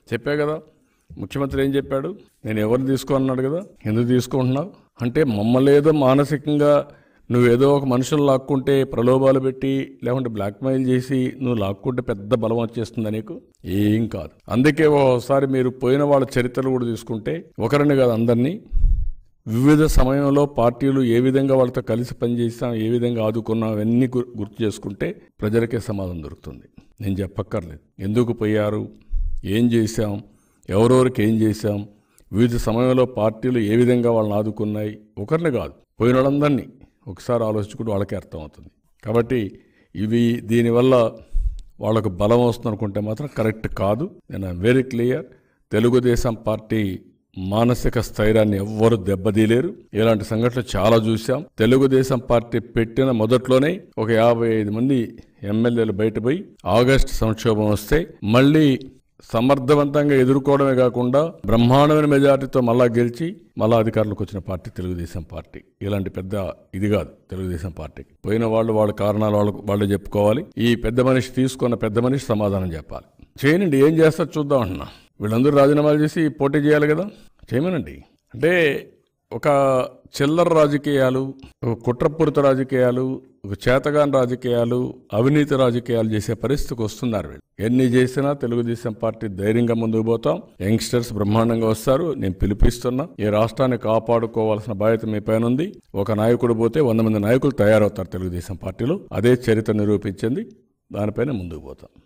చెప్పా కదా ముఖ్యమంత్రి ఏం చెప్పాడు నేను ఎవరు తీసుకో అన్నాడు కదా ఎందుకు తీసుకుంటున్నావు అంటే మమ్మల్ని ఏదో మానసికంగా నువ్వేదో ఒక మనుషులు లాక్కుంటే ప్రలోభాలు పెట్టి లేకుంటే బ్లాక్మెయిల్ చేసి నువ్వు లాక్కుంటే పెద్ద బలం వచ్చేస్తుందా నీకు ఏం కాదు అందుకే ఒకసారి మీరు పోయిన వాళ్ళ చరిత్రలు కూడా తీసుకుంటే ఒకరిని కాదు అందరినీ వివిధ సమయంలో పార్టీలు ఏ విధంగా వాళ్ళతో కలిసి పనిచేసాం ఏ విధంగా ఆదుకున్నాం అవన్నీ గు- గుర్తు చేసుకుంటే ప్రజలకే సమాధానం దొరుకుతుంది నేను చెప్పక్కర్లేదు ఎందుకు పోయారు ఏం చేశాం ఎవరెవరికి ఏం చేశాం వివిధ సమయంలో పార్టీలు ఏ విధంగా వాళ్ళని ఆదుకున్నాయి ఒకరిని కాదు పోయిన వాళ్ళందరినీ ఒకసారి ఆలోచించుకుంటే వాళ్ళకే అర్థమవుతుంది కాబట్టి ఇవి దీనివల్ల వాళ్ళకు బలం వస్తుంది అనుకుంటే మాత్రం కరెక్ట్ కాదు నేను వెరీ క్లియర్ తెలుగుదేశం పార్టీ మానసిక స్థైర్యాన్ని ఎవ్వరు దెబ్బతీయలేరు ఇలాంటి సంఘటనలు చాలా చూశాం తెలుగుదేశం పార్టీ పెట్టిన మొదట్లోనే ఒక యాభై ఐదు మంది ఎమ్మెల్యేలు బయటపోయి ఆగస్టు సంక్షోభం వస్తే మళ్ళీ సమర్థవంతంగా ఎదుర్కోవడమే కాకుండా బ్రహ్మాండమైన మెజార్టీతో మళ్ళా గెలిచి మళ్ళా అధికారులకు వచ్చిన పార్టీ తెలుగుదేశం పార్టీ ఇలాంటి పెద్ద ఇది కాదు తెలుగుదేశం పార్టీకి పోయిన వాళ్ళు వాళ్ళ కారణాలు వాళ్ళు వాళ్ళు చెప్పుకోవాలి ఈ పెద్ద మనిషి తీసుకున్న పెద్ద మనిషి సమాధానం చెప్పాలి చేయనండి ఏం చేస్తారు చూద్దాం అంటున్నా వీళ్ళందరూ రాజీనామాలు చేసి పోటీ చేయాలి కదా చేయమనండి అంటే ఒక చిల్లర రాజకీయాలు ఒక కుట్రపూరిత రాజకీయాలు ఒక చేతగాని రాజకీయాలు అవినీతి రాజకీయాలు చేసే పరిస్థితికి వస్తున్నారు వీళ్ళు ఎన్ని చేసినా తెలుగుదేశం పార్టీ ధైర్యంగా ముందుకు పోతాం యంగ్స్టర్స్ బ్రహ్మాండంగా వస్తారు నేను పిలిపిస్తున్నా ఈ రాష్ట్రాన్ని కాపాడుకోవాల్సిన బాధ్యత మీ పైన ఉంది ఒక నాయకుడు పోతే వంద మంది నాయకులు తయారవుతారు తెలుగుదేశం పార్టీలో అదే చరిత్ర నిరూపించింది దానిపైన ముందుకు పోతాం